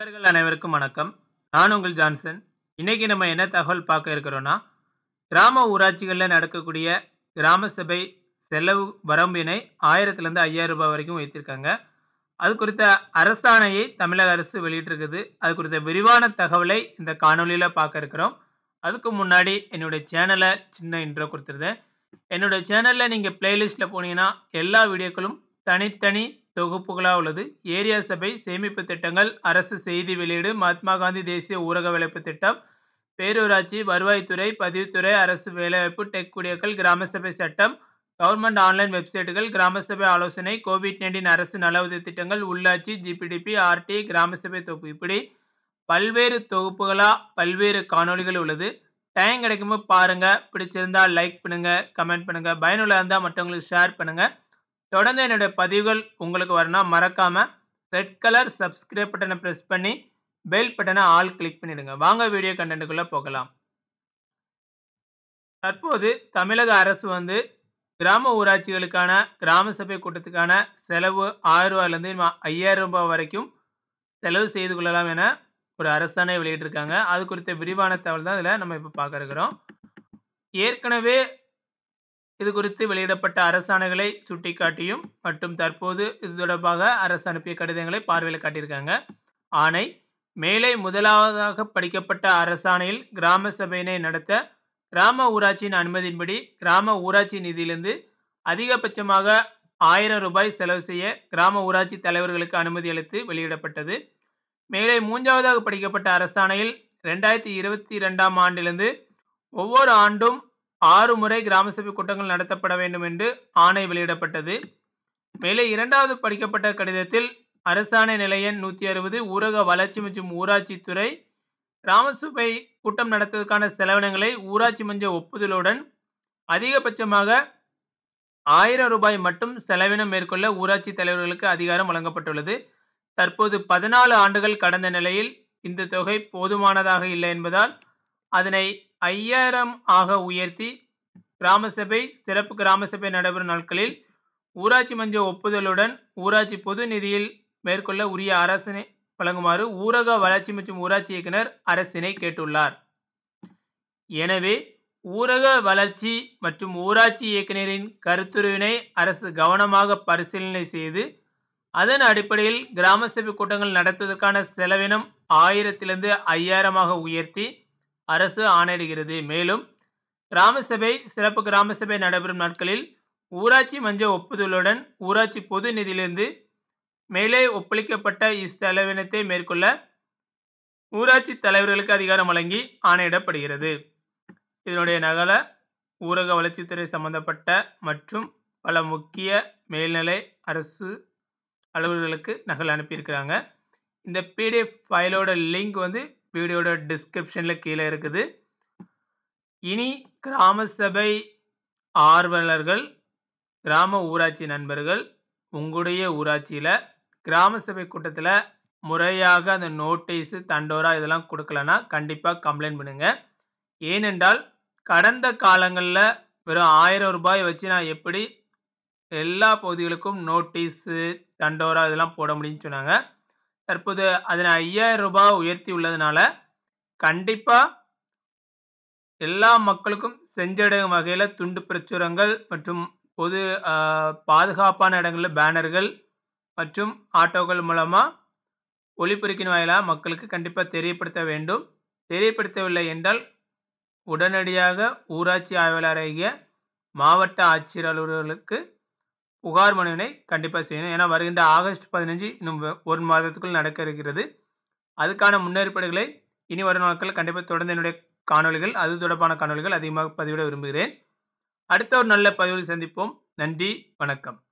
நண்பர்கள் அனைவருக்கும் வணக்கம். நான் உங்கள் ஜான்சன். இன்னைக்கு நம்ம என்ன தகவல் பார்க்க இருக்கிறோம்னா, கிராம ஊராட்சிகள்ல நடக்கக்கூடிய கிராம சபை செலவு வரம்பினை ரூ. 1000 ரூ. 5000 வரைக்கும் வைத்திருக்காங்க. அது குறித்த அரசாணையை தமிழக அரசு வெளியிட்டிருக்குது. அது குறித்த விரிவான தகவலை இந்த காணொளியில பார்க்க இருக்கிறோம். அதுக்கு முன்னாடி என்னுடைய சேனல சின்ன இன்ட்ரோ குடுத்துருந்தேன். என்னோட சேனல்ல நீங்க பிளேலிஸ்ட்ல போனீங்கன்னா, எல்லா வீடியோக்களும் தனித்தனி தொகுப்புகளா உள்ளது. ஏரியா சபை சேமிப்பு திட்டங்கள், அரசு செய்தி வெளியீடு, மகாத்மா காந்தி தேசிய ஊரக வேலைவாய்ப்பு திட்டம், பேரூராட்சி, வருவாய்த்துறை, பதிவுத்துறை, அரசு வேலைவாய்ப்பு, டெக் வீடியோக்கள், கிராம சபை சட்டம், கவர்ன்மென்ட் ஆன்லைன் வெப்சைட்டுகள், கிராம சபை ஆலோசனை, கோவிட்-19 அரசு நல உதவி திட்டங்கள், உள்ளாட்சி, ஜிபிடிபி, ஆர்டிஐ, கிராம சபை தொகுப்பு இப்படி பல்வேறு தொகுப்புகளா பல்வேறு காணொளிகள் உள்ளது. டைம் கிடைக்கும்போது பாருங்க. பிடிச்சிருந்தா லைக் பண்ணுங்க, கமெண்ட் பண்ணுங்க. பயனுள்ளதா இருந்தா மத்தவங்களுக்கு ஷேர் பண்ணுங்க. தொடர்ந்து என்னுடைய பதிவுகள் உங்களுக்கு வரணும்னா மறக்காம ரெட் கலர் சப்ஸ்கிரைப் பட்டன பிரஸ் பண்ணி, பெல் பட்டன ஆல் கிளிக் பண்ணிடுங்க. வாங்க வீடியோ கன்டென்ட்க்குள்ள போகலாம். தற்போது தமிழக அரசு வந்து கிராம ஊராட்சிகளுக்கான கிராம சபை கூட்டத்துக்கான செலவு ரூ. 1000லேருந்து ரூ. 5000 வரைக்கும் செலவு செய்து கொள்ளலாம் என ஒரு அரசாணை வெளியிட்டிருக்காங்க. அது குறித்த விரிவான தகவல் தான் இதுல நம்ம இப்ப பார்க்க இருக்கிறோம். ஏற்கனவே இது குறித்து வெளியிடப்பட்ட அரசாணைகளை சுட்டிக்காட்டியும் மற்றும் தற்போது இது தொடர்பாக அரசு அனுப்பிய கடிதங்களை பார்வையில காட்டியிருக்காங்க. ஆணை மேலே முதலாவதாக படிக்கப்பட்ட அரசாணையில் கிராம சபையினை நடத்த கிராம ஊராட்சியின் அனுமதியின்படி கிராம ஊராட்சி நிதியிலிருந்து அதிகபட்சமாக ரூ. 1000 செலவு செய்ய கிராம ஊராட்சி தலைவர்களுக்கு அனுமதி அளித்து வெளியிடப்பட்டது. மேலே மூன்றாவதாக படிக்கப்பட்ட அரசாணையில் 2022ஆம் ஆண்டிலிருந்து ஒவ்வொரு ஆண்டும் 6 முறை கிராம சபை கூட்டங்கள் நடத்தப்பட வேண்டும் என்று ஆணை வெளியிடப்பட்டது. மேலே இரண்டாவது படிக்கப்பட்ட கடிதத்தில் அரசாணை நிலை எண் 160 ஊரக வளர்ச்சி மற்றும் ஊராட்சித் துறை கிராம சபை கூட்டம் நடத்துவதற்கான செலவினங்களை ஊராட்சி மன்ற ஒப்புதலுடன் அதிகபட்சமாக ரூ. 1000 மட்டும் செலவினம் மேற்கொள்ள ஊராட்சி தலைவர்களுக்கு அதிகாரம் வழங்கப்பட்டுள்ளது. தற்போது 14 ஆண்டுகள் கடந்த நிலையில் இந்த தொகை போதுமானதாக இல்லை என்பதால் அதனை 5000 ஆக உயர்த்தி கிராம சபை, சிறப்பு கிராம சபை நடைபெறும் நாட்களில் ஊராட்சி மன்ற ஒப்புதலுடன் ஊராட்சி பொது நிதியில் மேற்கொள்ள உரிய அரசினை வழங்குமாறு ஊரக வளர்ச்சி மற்றும் ஊராட்சி இயக்குனர் அரசினை கேட்டுள்ளார். எனவே ஊரக வளர்ச்சி மற்றும் ஊராட்சி இயக்குனரின் கருத்துருவினை அரசு கவனமாக பரிசீலனை செய்து, அதன் அடிப்படையில் கிராம சபை கூட்டங்கள் நடத்துவதற்கான செலவினம் 1000லிருந்து 5000ஆக உயர்த்தி அரசு ஆணையிடுகிறது. மேலும் கிராம சபை, சிறப்பு கிராம சபை நடைபெறும் நாட்களில் ஊராட்சி மன்ற ஒப்புதலுடன் ஊராட்சி பொது நிதியிலிருந்து மேலே ஒப்பளிக்கப்பட்ட இச்செலவினத்தை மேற்கொள்ள ஊராட்சி தலைவர்களுக்கு அதிகாரம் வழங்கி ஆணையிடப்படுகிறது. இதனுடைய நகல ஊரக வளர்ச்சித்துறை சம்பந்தப்பட்ட மற்றும் பல முக்கிய மேல்நிலை அரசு அலுவலர்களுக்கு நகல் அனுப்பியிருக்கிறாங்க. இந்த பிடிஎஃப் ஃபைலோட லிங்க் வந்து வீடியோட டிஸ்கிரிப்ஷன்ல கீழ இருக்குது. இனி கிராம சபை ஆர்வலர்கள், கிராம ஊராட்சி நண்பர்கள் உங்களுடைய ஊராட்சியில கிராம சபை கூட்டத்துல முறையாக அந்த நோட்டீஸ், தண்டோரா இதெல்லாம் குடுக்கலன்னா கண்டிப்பா கம்ப்ளைண்ட் பண்ணுங்க. ஏனென்றால் கடந்த காலங்கள்ல வெறும் ரூ. 1000 வச்சு நான் எப்படி எல்லா பகுதிகளுக்கும் நோட்டீஸு, தண்டோரா இதெல்லாம் போட முடியும்னு சொன்னாங்க. தற்போது அதனை ரூ. 5000 உயர்த்தி உள்ளதுனால கண்டிப்பா எல்லா மக்களுக்கும் சென்றடையும் வகையில துண்டு பிரசுரங்கள் மற்றும் பொது அ பாதுகாப்பான இடங்கள்ல பேனர்கள் மற்றும் ஆட்டோக்கள் மூலமா ஒலிபெருக்கின் வாயிலா மக்களுக்கு கண்டிப்பா தெரியப்படுத்த வேண்டும். தெரியப்படுத்தவில்லை என்றால் உடனடியாக ஊராட்சி ஆய்வாளராகிய மாவட்ட ஆட்சியர் அலுவலர்களுக்கு புகார் மனுவினை கண்டிப்பா செய்யணும். ஏன்னா வருகின்ற ஆகஸ்ட் 15 இன்னும் 1 மாதத்துக்குள் நடக்க இருக்கிறது. அதுக்கான முன்னேற்பாடுகளை இனி வரும் நாட்கள்ல கண்டிப்பா தொடர்ந்து என்னுடைய காணொளிகள், அது தொடர்பான காணொளிகள் அதிகமாக பதிவிட விரும்புகிறேன். அடுத்த ஒரு நல்ல பதிவில் சந்திப்போம். நன்றி, வணக்கம்.